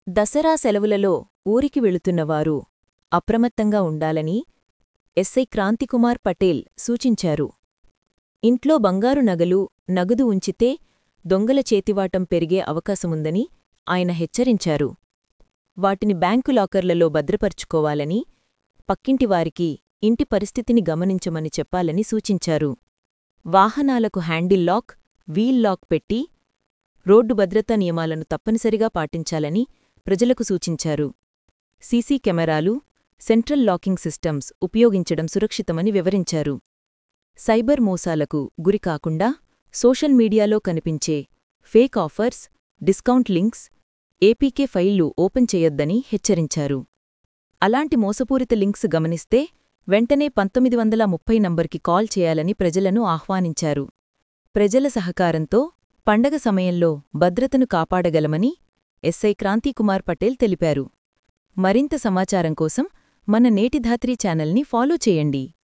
దసరా సెలవులలో ఊరికి వెళుతున్నవారు అప్రమత్తంగా ఉండాలని ఎస్ఐ క్రాంతికుమార్ పటేల్ సూచించారు ఇంట్లో బంగారు నగలు నగదు ఉంచితే దొంగల చేతివాటం పెరిగే అవకాశముందని ఆయన హెచ్చరించారు వాటిని బ్యాంకు లాకర్లలో భద్రపరుచుకోవాలని పక్కింటివారికి ఇంటి పరిస్థితిని గమనించమని చెప్పాలని సూచించారు వాహనాలకు హ్యాండిల్ లాక్ వీల్ లాక్ పెట్టి రోడ్డు భద్రతా నియమాలను తప్పనిసరిగా పాటించాలని ప్రజలకు సూచించారు సీసీ కెమెరాలు సెంట్రల్ లాకింగ్ సిస్టమ్స్ ఉపయోగించడం సురక్షితమని వివరించారు సైబర్ మోసాలకు గురికాకుండా సోషల్ మీడియాలో కనిపించే fake offers discount links APK ఫైళ్లు ఓపెన్ చేయొద్దని హెచ్చరించారు అలాంటి మోసపూరిత లింక్స్ గమనిస్తే వెంటనే పంతొమ్మిది వందల ముప్పై నంబర్కి కాల్ చేయాలని ప్రజలను ఆహ్వానించారు ప్రజల సహకారంతో పండగ సమయంలో భద్రతను కాపాడగలమని ఎస్ఐ క్రాంతికుమార్ పటేల్ తెలిపారు మరింత సమాచారం కోసం మన నేటిధాత్రి ఛానల్ని ఫాలో చేయండి